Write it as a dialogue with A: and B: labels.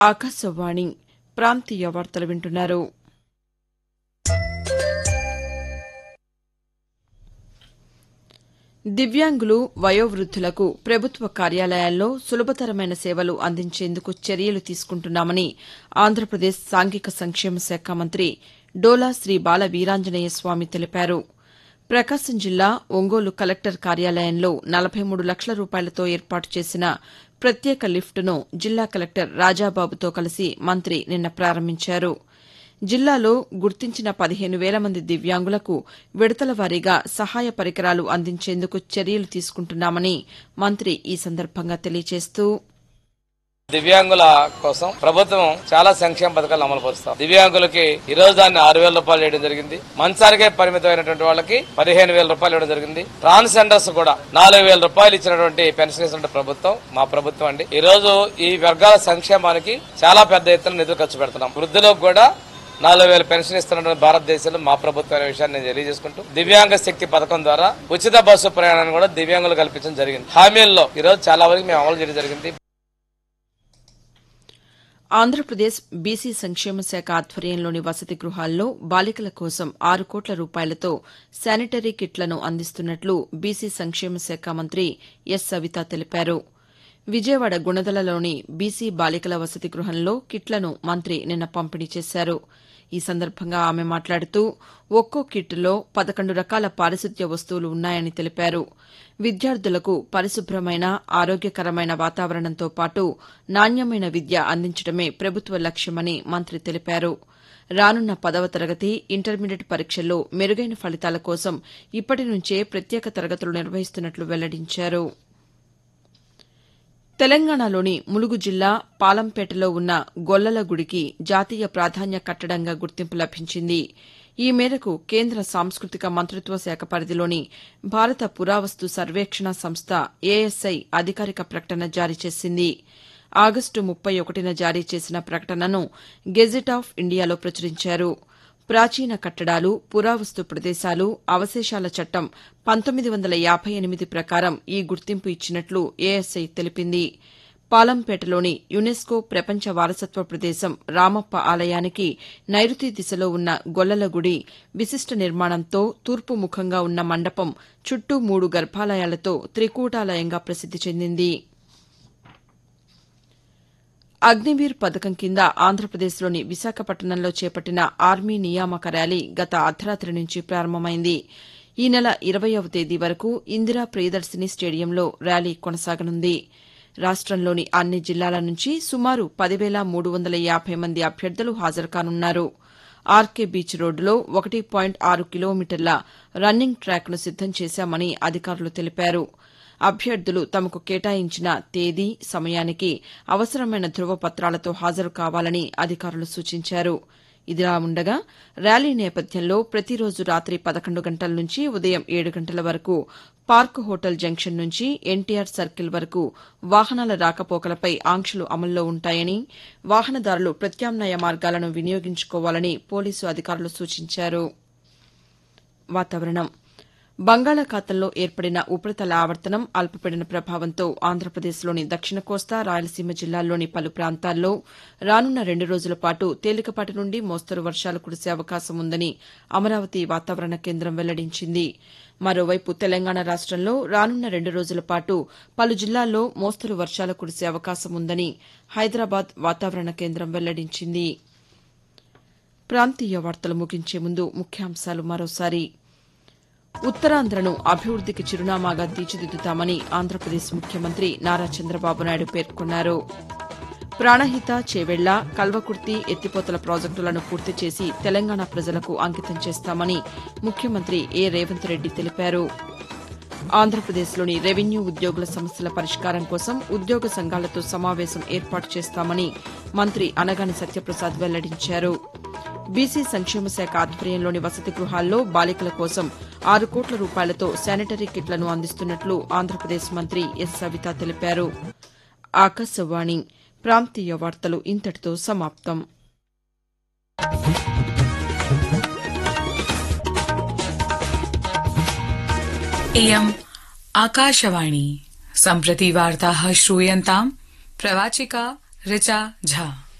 A: ఆకాశవాణి ప్రాంతీయ వార్తలు వింటున్నారు దివ్యాంగులు వయోవృద్దులకు ప్రభుత్వ కార్యాలయాల్లో సులభతరమైన సేవలు అందించేందుకు చర్యలు తీసుకుంటున్నామని ఆంధ్రప్రదేశ్ సాంఘిక సంక్షేమ శాఖ మంత్రి డోలా శ్రీ బాల వీరాంజనేయ స్వామి తెలిపారు ప్రకాశం జిల్లా ఒంగోలు కలెక్టర్ కార్యాలయంలో నలభై మూడు లక్షల రూపాయలతో ఏర్పాటు చేసిన ప్రత్యేక లిఫ్టును జిల్లా కలెక్టర్ రాజాబాబుతో కలిసి మంత్రి నిన్న ప్రారంభించారు జిల్లాలో గుర్తించిన పదిహేను వేల మంది దివ్యాంగులకు విడతల వారీగా సహాయ పరికరాలు అందించేందుకు చర్యలు తీసుకుంటున్నామని మంత్రి ఈ సందర్భంగా తెలియజేస్తూ
B: దివ్యాంగుల కోసం ప్రభుత్వం చాలా సంక్షేమ పథకాలు అమలు పరుస్తాం దివ్యాంగులకి ఈ రోజు దాన్ని ఆరు వేల రూపాయలు వేయడం జరిగింది మంచానికే పరిమితమైనటువంటి వాళ్ళకి పదిహేను వేల రూపాయలు ఇవ్వడం జరిగింది ట్రాన్స్జెండర్స్ కూడా నాలుగు వేల రూపాయలు ఇచ్చినటువంటి పెన్షన్ ఇస్తున్న ప్రభుత్వం మా ప్రభుత్వం అండి ఈ రోజు ఈ వర్గాల సంక్షేమానికి చాలా పెద్ద ఎత్తున నిధులు ఖర్చు పెడుతున్నాం వృద్ధులకు కూడా నాలుగు వేల పెన్షన్ ఇస్తున్నటువంటి భారతదేశంలో మా ప్రభుత్వం అనే విషయాన్ని నేను తెలియజేసుకుంటూ దివ్యాంగ శక్తి పథకం ద్వారా ఉచిత బస్సు ప్రయాణాన్ని కూడా దివ్యాంగులు కల్పించడం జరిగింది హామీల్లో ఈ రోజు చాలా వరకు మేము అమలు చేయడం జరిగింది
A: ఆంధ్రప్రదేశ్ బీసీ సంక్షేమ శాఖ ఆధ్వర్యంలోని వసతి గృహాల్లో బాలికల కోసం ఆరు కోట్ల రూపాయలతో శానిటరీ కిట్లను అందిస్తున్నట్లు బీసీ సంక్షేమ శాఖ మంత్రి ఎస్ సవిత తెలిపారు విజయవాడ గుణదలలోని బీసీ బాలికల వసతి గృహంలో కిట్లను మంత్రి నిన్న పంపిణీ చేశారు ఈ సందర్భంగా ఆమె మాట్లాడుతూ ఒక్కో కిట్లో పదకొండు రకాల పారిశుద్ధ్య వస్తువులు ఉన్నాయని తెలిపారు విద్యార్థులకు పరిశుభ్రమైన ఆరోగ్యకరమైన వాతావరణంతో పాటు నాణ్యమైన విద్య అందించడమే ప్రభుత్వ లక్ష్యమని మంత్రి తెలిపారు రానున్న పదవ తరగతి ఇంటర్మీడియట్ పరీక్షల్లో మెరుగైన ఫలితాల కోసం ఇప్పటి నుంచే ప్రత్యేక తరగతులు నిర్వహిస్తున్నట్లు వెల్లడించారు తెలంగాణలోని ములుగు జిల్లా పాలంపేటలో ఉన్న గొల్లల గుడికి జాతీయ ప్రాధాన్య కట్టడంగా గుర్తింపు లభించింది ఈ మేరకు కేంద్ర సాంస్కృతిక మంత్రిత్వ శాఖ పరిధిలోని భారత పురావస్తు సర్వేక్షణ సంస్థ ఏఎస్ఐ అధికారిక ప్రకటన జారీ చేసింది ఆగస్టు ముప్పై ఒకటిన జారీ చేసిన ప్రకటనను గెజిట్ ఆఫ్ ఇండియాలో ప్రచురించారు ప్రాచీన కట్టడాలు పురావస్తు ప్రదేశాలు అవశేషాల చట్టం పంతొమ్మిది వందల యాభై ఎనిమిది ప్రకారం ఈ గుర్తింపు ఇచ్చినట్లు ఏఎస్ఐ తెలిపింది పాలంపేటలోని యునెస్కో ప్రపంచ వారసత్వ ప్రదేశం రామప్ప ఆలయానికి నైరుతి దిశలో ఉన్న గొల్లల గుడి విశిష్ట నిర్మాణంతో తూర్పు ముఖంగా ఉన్న మండపం చుట్టూ మూడు గర్భాలయాలతో త్రికూటాలయంగా ప్రసిద్ది చెందింది అగ్నివీర్ పథకం కింద ఆంధ్రప్రదేశ్లోని విశాఖపట్నంలో చేపట్టిన ఆర్మీ నియామక ర్యాలీ గత అర్ధరాత్రి నుంచి ప్రారంభమైంది ఈ నెల ఇరవయవ తేదీ వరకు ఇందిరా ప్రియదర్శిని స్టేడియంలో ర్యాలీ కొనసాగనుంది రాష్టంలోని అన్ని జిల్లాల నుంచి సుమారు పదివేల మూడు వందల యాభై మంది అభ్యర్థులు హాజరుకానున్నారు ఆర్కే బీచ్ రోడ్డులో ఒకటి పాయింట్ ఆరు కిలోమీటర్ల రన్నింగ్ ట్రాక్ను సిద్దం చేశామని అధికారులు తెలిపారు అభ్యర్థులు తమకు కేటాయించిన తేదీ సమయానికి అవసరమైన ధృవపత్రాలతో హాజరు కావాలని అధికారులు సూచించారు ఇదిలా ఉండగా ర్యాలీ నేపథ్యంలో ప్రతిరోజు రాత్రి పదకొండు గంటల నుంచి ఉదయం ఏడు గంటల వరకు పార్క్ హోటల్ జంక్షన్ నుంచి ఎన్టీఆర్ సర్కిల్ వరకు వాహనాల రాకపోకలపై ఆంక్షలు అమల్లో ఉంటాయని వాహనదారులు ప్రత్యామ్నాయ మార్గాలను వినియోగించుకోవాలని పోలీసు అధికారులు సూచించారు వాతావరణం బంగాళాఖాతంలో ఏర్పడిన ఉపరితల ఆవర్తనం అల్పపీడన ప్రభావంతో ఆంధ్రప్రదేశ్లోని దక్షిణ కోస్తా రాయలసీమ జిల్లాల్లోని పలు ప్రాంతాల్లో రానున్న రెండు రోజుల పాటు తేలికపాటి నుండి మోస్తరు వర్షాలు కురిసే అవకాశం ఉందని అమరావతి వాతావరణ కేంద్రం వెల్లడించింది మరోవైపు తెలంగాణ రాష్టంలో రానున్న రెండు రోజుల పాటు పలు జిల్లాల్లో మోస్తరు వర్షాలు కురిసే అవకాశం ఉందని హైదరాబాద్ వాతావరణ కేంద్రం వెల్లడించింది ప్రాంతీయ వార్తలు ముగించే ముందు ముఖ్యాంశాలు మరోసారి ఉత్తరాంధ్రను అభివృద్దికి చిరునామాగా తీర్చిదిద్దుతామని ఆంధ్రప్రదేశ్ ముఖ్యమంత్రి నారా చంద్రబాబు నాయుడు పేర్కొన్నారు ప్రాణహిత చేవెళ్ల కల్వకుర్తి ఎత్తిపోతల ప్రాజెక్టులను పూర్తి చేసి తెలంగాణ ప్రజలకు అంకితం చేస్తామని ముఖ్యమంత్రి ఏ రేవంత్ రెడ్డి తెలిపారు ఆంధ్రప్రదేశ్లోని రెవెన్యూ ఉద్యోగుల సమస్యల పరిష్కారం కోసం ఉద్యోగ సంఘాలతో సమావేశం ఏర్పాటు చేస్తామని మంత్రి అనగాని సత్యప్రసాద్ వెల్లడించారు బీసీ సంక్షేమ శాఖ ఆధ్వర్యంలోని వసతి గృహాల్లో బాలికల కోసం ఆరు కోట్ల రూపాయలతో శానిటరీ కిట్లను అందిస్తున్నట్లు ఆంధ్రప్రదేశ్ మంత్రి ఎస్ సవిత తెలిపారు ఆకాశవాణి ప్రాంతీయ వార్తలు ఇంతటితో సమాప్తం
C: इयम् आकाशवाणी सम्प्रति वार्ताः श्रूयन्ताम् प्रवाचिका ऋचा झा